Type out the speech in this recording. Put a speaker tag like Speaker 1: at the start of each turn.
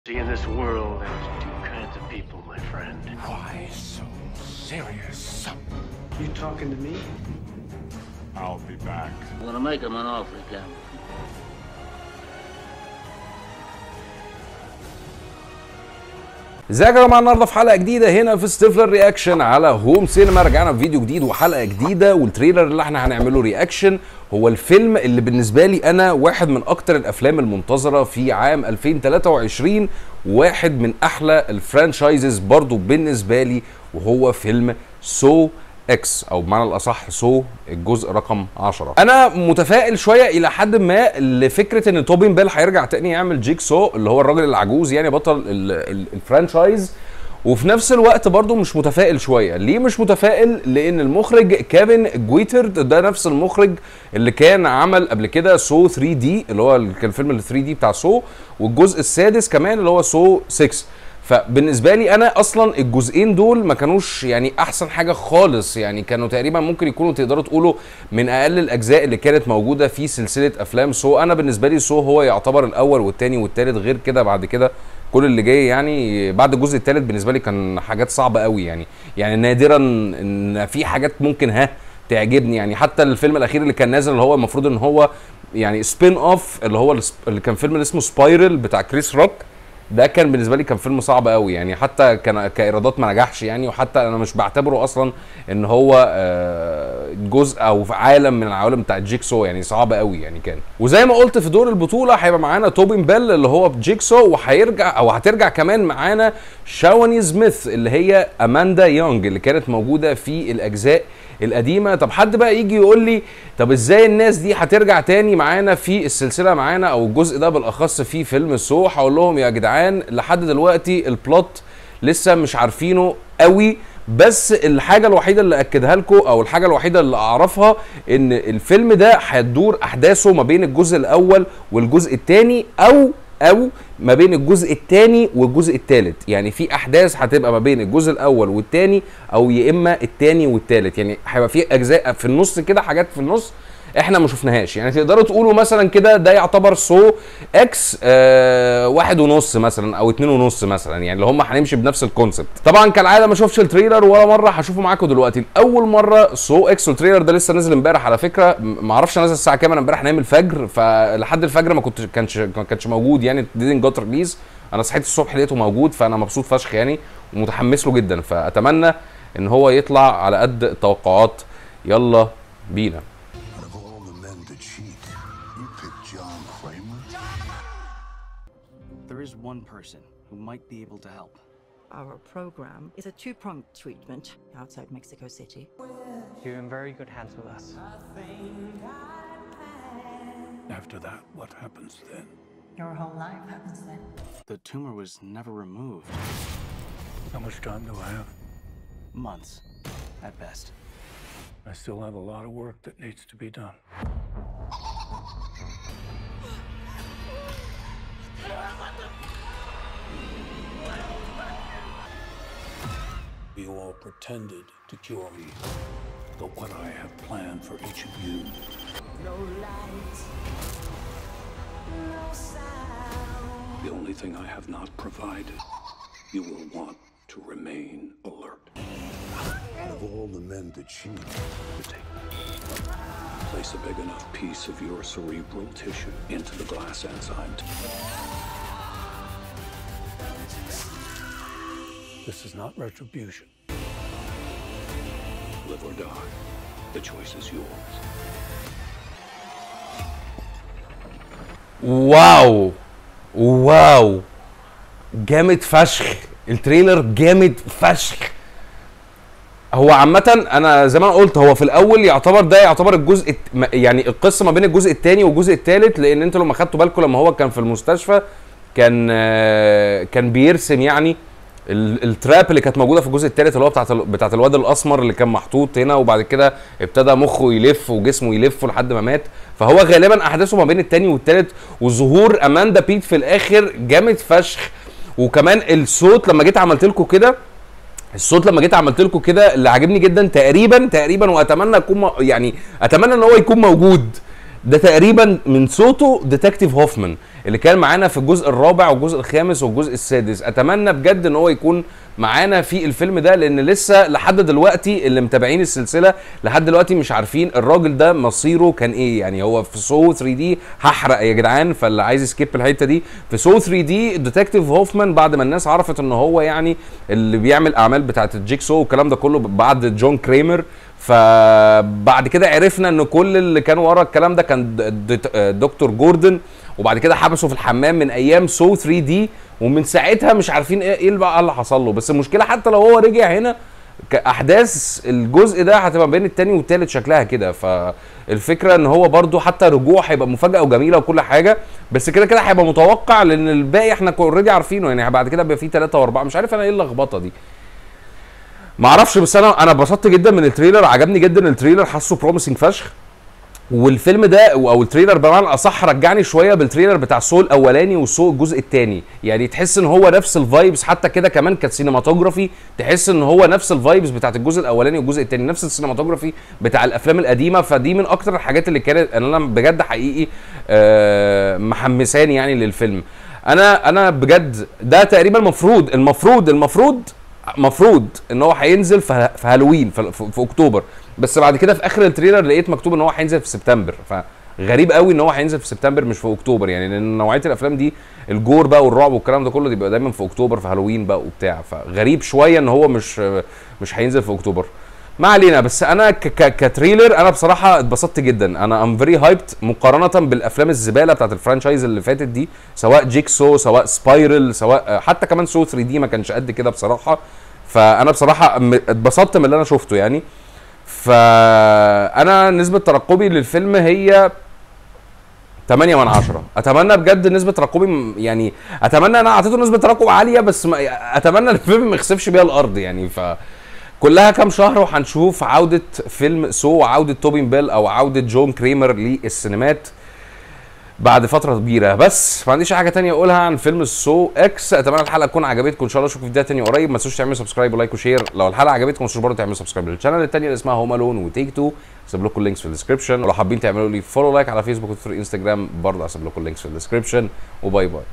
Speaker 1: See, in this world, there's two kinds of people, my friend.
Speaker 2: Why so serious?
Speaker 1: You talking to me?
Speaker 2: I'll be back.
Speaker 3: I'm gonna make him an offer again.
Speaker 4: ازيك يا جماعه النهارده في حلقه جديده هنا في ستيفلر رياكشن على هوم سينما رجعنا بفيديو جديد وحلقه جديده والتريلر اللي احنا هنعمله رياكشن هو الفيلم اللي بالنسبه لي انا واحد من اكتر الافلام المنتظره في عام 2023 واحد من احلى الفرانشايزز برضو بالنسبه لي وهو فيلم سو اكس او بمعنى الاصح سو الجزء رقم 10 انا متفائل شويه الى حد ما لفكره ان توبين بيل هيرجع تاني يعمل جيك سو اللي هو الراجل العجوز يعني بطل ال- ال- الفرانشايز وفي نفس الوقت برضو مش متفائل شويه ليه مش متفائل لان المخرج كيفن جويترد ده نفس المخرج اللي كان عمل قبل كده سو 3 دي اللي هو ال- كان الفيلم ال 3 دي بتاع سو والجزء السادس كمان اللي هو سو 6 فبالنسبه لي انا اصلا الجزئين دول ما كانوش يعني احسن حاجه خالص يعني كانوا تقريبا ممكن يكونوا تقدروا تقولوا من اقل الاجزاء اللي كانت موجوده في سلسله افلام سو انا بالنسبه لي سو هو يعتبر الاول والثاني والثالث غير كده بعد كده كل اللي جاي يعني بعد الجزء الثالث بالنسبه لي كان حاجات صعبه قوي يعني يعني نادرا ان في حاجات ممكن ها تعجبني يعني حتى الفيلم الاخير اللي كان نازل اللي هو المفروض ان هو يعني سبين اوف اللي هو الس- اللي كان فيلم اللي اسمه سبايرل بتاع كريس روك ده كان بالنسبه لي كان فيلم صعب قوي يعني حتى كان كايرادات ما نجحش يعني وحتى انا مش بعتبره اصلا ان هو آه، جزء او في عالم من العوالم بتاع جيكسو يعني صعب قوي يعني كان وزي ما قلت في دور البطوله هيبقى معانا توبين بيل اللي هو بجيكسو وهيرجع او هترجع كمان معانا شاوني سميث اللي هي اماندا يونج اللي كانت موجوده في الاجزاء القديمه طب حد بقى يجي يقول لي طب ازاي الناس دي هترجع تاني معانا في السلسله معانا او الجزء ده بالاخص في فيلم سو هقول لهم يا جدعان لحد دلوقتي البلوت لسه مش عارفينه قوي بس الحاجه الوحيده اللي اكدها لكم او الحاجه الوحيده اللي اعرفها ان الفيلم ده هتدور احداثه ما بين الجزء الاول والجزء الثاني او او ما بين الجزء الثاني والجزء الثالث يعني في احداث هتبقى ما بين الجزء الاول والثاني او يا اما الثاني والثالث يعني هيبقى في اجزاء في النص كده حاجات في النص احنا ما شفناهاش يعني تقدروا تقولوا مثلا كده ده يعتبر سو اكس آه واحد ونص مثلا او اتنين ونص مثلا يعني اللي هم هنمشي بنفس الكونسبت طبعا كالعاده ما شفتش التريلر ولا مره هشوفه معاكم دلوقتي اول مره سو اكس والتريلر ده لسه نازل امبارح على فكره م- ما اعرفش نازل الساعه كام انا امبارح نايم الفجر فلحد الفجر ما كنتش كانش ما كانش موجود يعني didn't got ريليز انا صحيت الصبح لقيته موجود فانا مبسوط فشخ يعني ومتحمس له جدا فاتمنى ان هو يطلع على قد التوقعات يلا بينا
Speaker 5: Out of all the men that cheat, you picked John Kramer?
Speaker 6: There is one person who might be able to help.
Speaker 7: Our program is a two pronged treatment outside Mexico City.
Speaker 8: You're in very good hands with us.
Speaker 5: After that, what happens then?
Speaker 7: Your whole life happens then.
Speaker 6: The tumor was never removed.
Speaker 5: How much time do I have?
Speaker 6: Months, at best.
Speaker 5: I still have a lot of work that needs to be done. You all pretended to cure me. But what I have planned for each of you. The only thing I have not provided, you will want to remain alert. Out of all the men that cheat, you take place a big enough piece of your cerebral tissue into the glass enzyme. This is not retribution. Live or die. The choice is yours.
Speaker 4: واو واو جامد فشخ التريلر جامد فشخ هو عامة أنا زي ما أنا قلت هو في الأول يعتبر ده يعتبر الجزء الت- ما- يعني القصة ما بين الجزء الثاني والجزء الثالث لأن أنتوا لما خدتوا بالكم لما هو كان في المستشفى كان آه، كان بيرسم يعني ال- التراب اللي كانت موجوده في الجزء الثالث اللي هو بتاعت ال- بتاعت الواد الاسمر اللي كان محطوط هنا وبعد كده ابتدى مخه يلف وجسمه يلف لحد ما مات فهو غالبا احداثه ما بين الثاني والثالث وظهور اماندا بيت في الاخر جامد فشخ وكمان الصوت لما جيت عملت لكم كده الصوت لما جيت عملت لكم كده اللي عاجبني جدا تقريبا تقريبا واتمنى اكون م- يعني اتمنى ان هو يكون موجود ده تقريبا من صوته ديتكتيف هوفمان اللي كان معانا في الجزء الرابع والجزء الخامس والجزء السادس اتمنى بجد ان هو يكون معانا في الفيلم ده لان لسه لحد دلوقتي اللي متابعين السلسله لحد دلوقتي مش عارفين الراجل ده مصيره كان ايه يعني هو في سو 3 دي هحرق يا جدعان فاللي عايز يسكيب الحته دي في سو 3 دي الديتكتيف هوفمان بعد ما الناس عرفت ان هو يعني اللي بيعمل اعمال بتاعت الجيكسو والكلام ده كله بعد جون كريمر فبعد كده عرفنا ان كل اللي كان ورا الكلام ده كان د- د- دكتور جوردن وبعد كده حبسه في الحمام من ايام سو 3 دي ومن ساعتها مش عارفين ايه ايه بقى اللي حصل له بس المشكله حتى لو هو رجع هنا كاحداث الجزء ده هتبقى بين التاني والتالت شكلها كده فالفكره ان هو برضو حتى رجوع هيبقى مفاجاه وجميله وكل حاجه بس كده كده هيبقى متوقع لان الباقي احنا اوريدي عارفينه يعني بعد كده بيبقى فيه ثلاثه واربعه مش عارف انا ايه اللخبطه دي ما اعرفش بس انا انا اتبسطت جدا من التريلر عجبني جدا التريلر حاسه بروميسنج فشخ والفيلم ده او التريلر بمعنى الاصح رجعني شويه بالتريلر بتاع سو الاولاني وسو الجزء الثاني يعني تحس ان هو نفس الفايبس حتى كده كمان كسينماتوجرافي تحس ان هو نفس الفايبس بتاعت الجزء الاولاني والجزء الثاني نفس السينماتوجرافي بتاع الافلام القديمه فدي من اكتر الحاجات اللي كانت انا بجد حقيقي آه، محمساني يعني للفيلم انا انا بجد ده تقريبا المفروض المفروض المفروض مفروض ان هو هينزل في في هالوين في, في, في اكتوبر بس بعد كده في اخر التريلر لقيت مكتوب ان هو هينزل في سبتمبر فغريب قوي ان هو هينزل في سبتمبر مش في اكتوبر يعني لان نوعيه الافلام دي الجور بقى والرعب والكلام ده كله بيبقى دايما في اكتوبر في هالوين بقى وبتاع فغريب شويه ان هو مش مش هينزل في اكتوبر ما علينا بس انا ك ك كتريلر انا بصراحه اتبسطت جدا انا ام فيري هايبت مقارنه بالافلام الزباله بتاعت الفرانشايز اللي فاتت دي سواء جيكسو سواء سبايرل سواء حتى كمان سو 3 دي ما كانش قد كده بصراحه فانا بصراحه م- اتبسطت من اللي انا شفته يعني فانا نسبه ترقبي للفيلم هي 8 من 10 اتمنى بجد نسبه ترقبي م- يعني اتمنى انا اعطيته نسبه ترقب عاليه بس ما اتمنى الفيلم ما يخسفش بيها الارض يعني ف كلها كام شهر وهنشوف عوده فيلم سو وعوده توبين بيل او عوده جون كريمر للسينمات بعد فتره كبيره بس ما عنديش حاجه تانية اقولها عن فيلم السو اكس اتمنى الحلقه تكون عجبتكم ان شاء الله اشوفكم في فيديو تاني قريب ما تنسوش تعملوا سبسكرايب ولايك وشير لو الحلقه عجبتكم ما تنسوش برضه تعملوا سبسكرايب للشانل التانية اللي اسمها هوم الون وتيك تو هسيب لكم اللينكس في الديسكربشن ولو حابين تعملوا لي فولو لايك على فيسبوك وتويتر انستجرام برضه هسيب لكم اللينكس في الديسكربشن وباي باي